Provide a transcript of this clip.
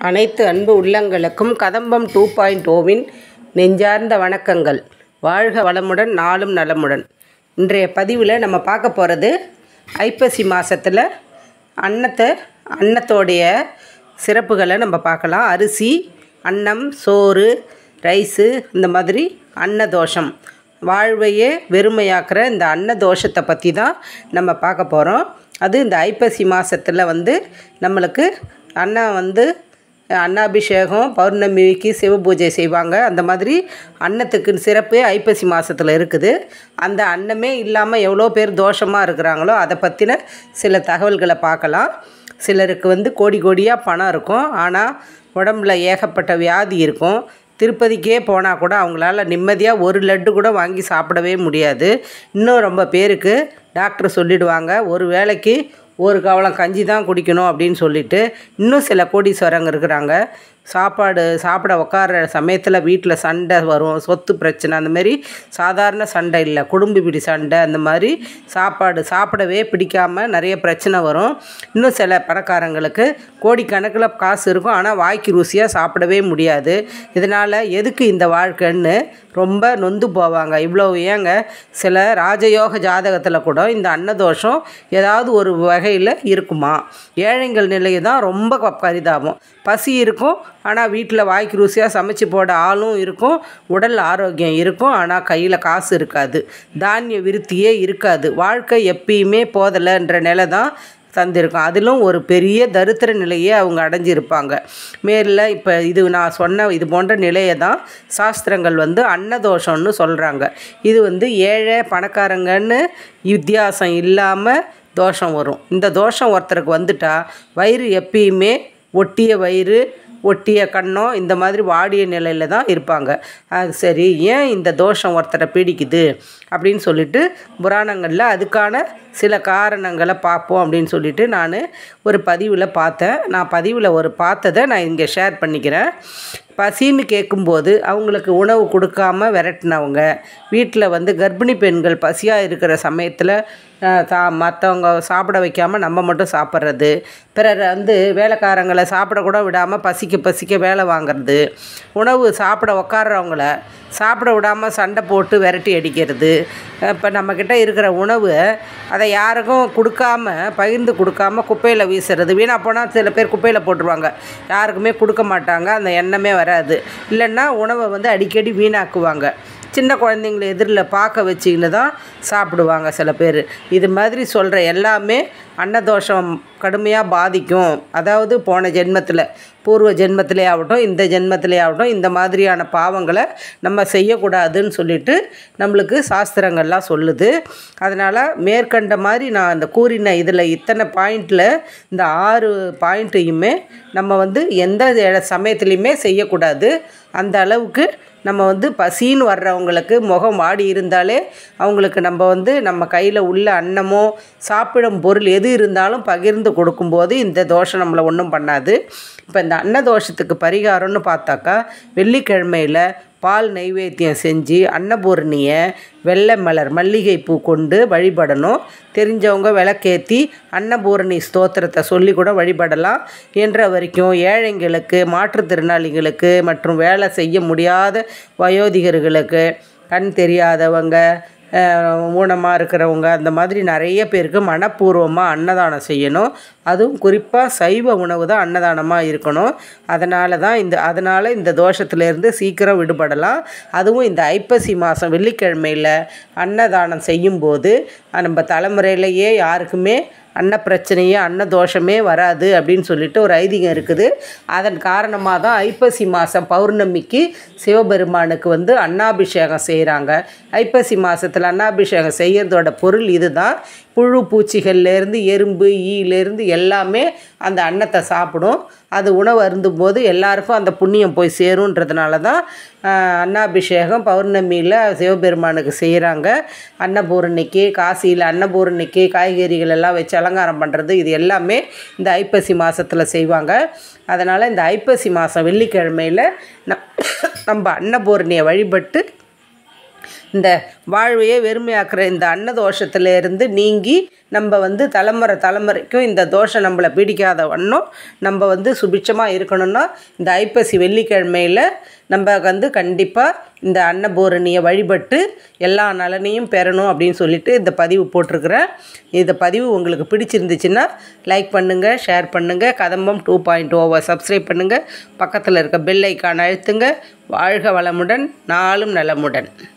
அனைத்து அன்பு உள்ளங்களுக்கும் கதம்பம் டூ பாயிண்ட் ஓவின் நெஞ்சார்ந்த வணக்கங்கள் வாழ்க வளமுடன் நாளும் நலமுடன் இன்றைய பதிவில் நம்ம பார்க்க போகிறது ஐப்பசி மாதத்தில் அன்னத்தை அன்னத்தோடைய சிறப்புகளை நம்ம பார்க்கலாம் அரிசி அன்னம் சோறு ரைஸு இந்த மாதிரி அன்னதோஷம் வாழ்வையே வெறுமையாக்குற இந்த அன்னதோஷத்தை பற்றி தான் நம்ம பார்க்க போகிறோம் அது இந்த ஐப்பசி மாதத்தில் வந்து நம்மளுக்கு அன்னம் வந்து அன்னாபிஷேகம் பௌர்ணமிக்கு சிவபூஜை செய்வாங்க அந்த மாதிரி அன்னத்துக்கு சிறப்பு ஐப்பசி மாதத்தில் இருக்குது அந்த அன்னமே இல்லாமல் எவ்வளோ பேர் தோஷமாக இருக்கிறாங்களோ அதை பற்றின சில தகவல்களை பார்க்கலாம் சிலருக்கு வந்து கோடி கோடியாக பணம் இருக்கும் ஆனால் உடம்புல ஏகப்பட்ட வியாதி இருக்கும் திருப்பதிக்கே போனால் கூட அவங்களால நிம்மதியாக ஒரு லட்டு கூட வாங்கி சாப்பிடவே முடியாது இன்னும் ரொம்ப பேருக்கு டாக்டர் சொல்லிடுவாங்க ஒரு வேளைக்கு ஒரு கவளம் கஞ்சி தான் குடிக்கணும் அப்படின்னு சொல்லிட்டு இன்னும் சில கோடீஸ்வரங்க இருக்கிறாங்க சாப்பாடு சாப்பிட உட்கார சமயத்தில் வீட்டில் சண்டை வரும் சொத்து பிரச்சனை அந்த மாதிரி சாதாரண சண்டை இல்லை குடும்ப பிடி சண்டை அந்த மாதிரி சாப்பாடு சாப்பிடவே பிடிக்காமல் நிறைய பிரச்சனை வரும் இன்னும் சில பணக்காரங்களுக்கு கோடிக்கணக்கில் காசு இருக்கும் ஆனால் வாய்க்கு ருசியாக சாப்பிடவே முடியாது இதனால் எதுக்கு இந்த வாழ்க்கைன்னு ரொம்ப நொந்து போவாங்க இவ்வளோ ஏங்க சில ராஜயோக ஜாதகத்தில் கூட இந்த அன்னதோஷம் ஏதாவது ஒரு வகையில் இருக்குமா ஏழைங்கள் நிலையை தான் ரொம்ப க- பரிதாபம் பசி இருக்கும் ஆனால் வீட்டில் வாய்க்கு ருசியாக சமைச்சு போட ஆளும் இருக்கும் உடல் ஆரோக்கியம் இருக்கும் ஆனால் கையில் காசு இருக்காது தானிய விருத்தியே இருக்காது வாழ்க்கை எப்பயுமே போதலைன்ற நிலை தான் தந்திருக்கும் அதிலும் ஒரு பெரிய தரித்திர நிலையை அவங்க அடைஞ்சிருப்பாங்க மேலில் இப்போ இது நான் சொன்ன இது போன்ற நிலையை தான் சாஸ்திரங்கள் வந்து அன்னதோஷம்னு சொல்கிறாங்க இது வந்து ஏழை பணக்காரங்கன்னு வித்தியாசம் இல்லாமல் தோஷம் வரும் இந்த தோஷம் ஒருத்தருக்கு வந்துட்டா வயிறு எப்பயுமே ஒட்டிய வயிறு ஒட்டிய கண்ணம் இந்த மாதிரி வாடிய நிலையில் தான் இருப்பாங்க அது சரி ஏன் இந்த தோஷம் ஒருத்தரை பீடிக்குது அப்படின்னு சொல்லிட்டு புராணங்களில் அதுக்கான சில காரணங்களை பார்ப்போம் அப்படின்னு சொல்லிட்டு நான் ஒரு பதிவில் பார்த்தேன் நான் பதிவில் ஒரு பார்த்ததை நான் இங்கே ஷேர் பண்ணிக்கிறேன் பசின்னு கேட்கும்போது அவங்களுக்கு உணவு கொடுக்காம விரட்டினவங்க வீட்டில் வந்து கர்ப்பிணி பெண்கள் பசியாக இருக்கிற சமயத்தில் தா மற்றவங்க சாப்பிட வைக்காமல் நம்ம மட்டும் சாப்பிட்றது பிறர் வந்து வேலைக்காரங்களை சாப்பிடக்கூட விடாமல் பசிக்க பசிக்க வேலை வாங்குறது உணவு சாப்பிட உட்கார்றவங்கள சாப்பிட விடாமல் சண்டை போட்டு விரட்டி அடிக்கிறது இப்போ நம்மக்கிட்ட இருக்கிற உணவு அதை யாருக்கும் கொடுக்காம பகிர்ந்து கொடுக்காம குப்பையில் வீசுறது வீணாக போனால் சில பேர் குப்பையில் போட்டுருவாங்க யாருக்குமே கொடுக்க மாட்டாங்க அந்த எண்ணமே வராது இல்லைன்னா உணவை வந்து அடிக்கடி வீணாக்குவாங்க சின்ன குழந்தைங்கள எதிரில் பார்க்க வச்சிக்கின்னு தான் சாப்பிடுவாங்க சில பேர் இது மாதிரி சொல்கிற எல்லாமே அன்னதோஷம் கடுமையாக பாதிக்கும் அதாவது போன ஜென்மத்தில் பூர்வ ஜென்மத்திலே ஆகட்டும் இந்த ஜென்மத்திலே ஆகட்டும் இந்த மாதிரியான பாவங்களை நம்ம செய்யக்கூடாதுன்னு சொல்லிட்டு நம்மளுக்கு சாஸ்திரங்கள்லாம் சொல்லுது அதனால் மேற்கண்ட மாதிரி நான் அந்த கூறின இதில் இத்தனை பாயிண்டில் இந்த ஆறு பாயிண்ட்டையுமே நம்ம வந்து எந்த இட- சமயத்துலையுமே செய்யக்கூடாது அந்த அளவுக்கு நம்ம வந்து பசின்னு வர்றவங்களுக்கு முகம் வாடி இருந்தாலே அவங்களுக்கு நம்ம வந்து நம்ம கையில் உள்ள அன்னமோ சாப்பிடும் பொருள் எது இருந்தாலும் பகிர்ந்து கொடுக்கும்போது இந்த தோஷம் நம்மளை ஒன்றும் பண்ணாது இப்போ இந்த அன்னதோஷத்துக்கு பரிகாரம்னு பார்த்தாக்கா வெள்ளிக்கிழமையில் பால் நைவேத்தியம் செஞ்சு அன்னபூரணியை வெள்ளை மலர் மல்லிகைப்பூ கொண்டு வழிபடணும் தெரிஞ்சவங்க விளக்கேற்றி அன்னபூரணி ஸ்தோத்திரத்தை சொல்லி கூட வழிபடலாம் என்ற வரைக்கும் ஏழைங்களுக்கு மாற்றுத்திறனாளிகளுக்கு மற்றும் வேலை செய்ய முடியாத வயோதிகர்களுக்கு கண் தெரியாதவங்க ஊனமாக இருக்கிறவங்க அந்த மாதிரி நிறைய பேருக்கு மனப்பூர்வமாக அன்னதானம் செய்யணும் அதுவும் குறிப்பாக சைவ உணவு தான் அன்னதானமாக இருக்கணும் அதனால தான் இந்த அதனால் இந்த தோஷத்துலேருந்து சீக்கிரம் விடுபடலாம் அதுவும் இந்த ஐப்பசி மாதம் வெள்ளிக்கிழமையில் அன்னதானம் செய்யும்போது நம்ம தலைமுறையிலேயே யாருக்குமே அன்ன பிரச்சனையே அன்ன தோஷமே வராது அப்படின்னு சொல்லிட்டு ஒரு ஐதீகம் இருக்குது அதன் காரணமாக தான் ஐப்பசி மாதம் பௌர்ணமிக்கு சிவபெருமானுக்கு வந்து அன்னாபிஷேகம் செய்கிறாங்க ஐப்பசி மாதத்தில் அன்னாபிஷேகம் செய்கிறதோட பொருள் இதுதான் புழு பூச்சிகள்லேருந்து எறும்பு ஈயிலேருந்து எல்லாமே அந்த அன்னத்தை சாப்பிடும் அது உணவு அருந்தும்போது எல்லாருக்கும் அந்த புண்ணியம் போய் சேருன்றதுனால தான் ஆஹ், அன்னாபிஷேகம் பௌர்ணமியில் சிவபெருமானுக்கு செய்கிறாங்க அன்னபூரணிக்கு காசியில் அன்னபூரணிக்கு காய்கறிகள் எல்லாம் வச்சு அலங்காரம் பண்ணுறது இது எல்லாமே இந்த ஐப்பசி மாதத்தில் செய்வாங்க அதனால் இந்த ஐப்பசி மாதம் வெள்ளிக்கிழமையில் ந நம்ம அன்னபூரணியை வழிபட்டு இந்த வாழ்வையே வெறுமையாக்குற இந்த அன்னதோஷத்துல இருந்து நீங்கி நம்ம வந்து தலைமுறை தலைமுறைக்கும் இந்த தோஷம் நம்மளை பிடிக்காத வண்ணம் நம்ம வந்து சுபிட்சமாக இருக்கணும்னா இந்த ஐப்பசி வெள்ளிக்கிழமையில் நம்ம வந்து கண்டிப்பாக இந்த அன்னபூரணியை வழிபட்டு எல்லா நலனையும் பெறணும் அப்படின்னு சொல்லிட்டு இந்த பதிவு போட்டிருக்கிறேன் இந்த பதிவு உங்களுக்கு பிடிச்சிருந்துச்சுன்னா லைக் பண்ணுங்கள் ஷேர் பண்ணுங்கள் கதம்பம் டூ பாயிண்ட் ஓவை சப்ஸ்கிரைப் பண்ணுங்கள் பக்கத்தில் இருக்க பெல் ஐக்கான் அழுத்துங்க வாழ்க வளமுடன் நாளும் நலமுடன்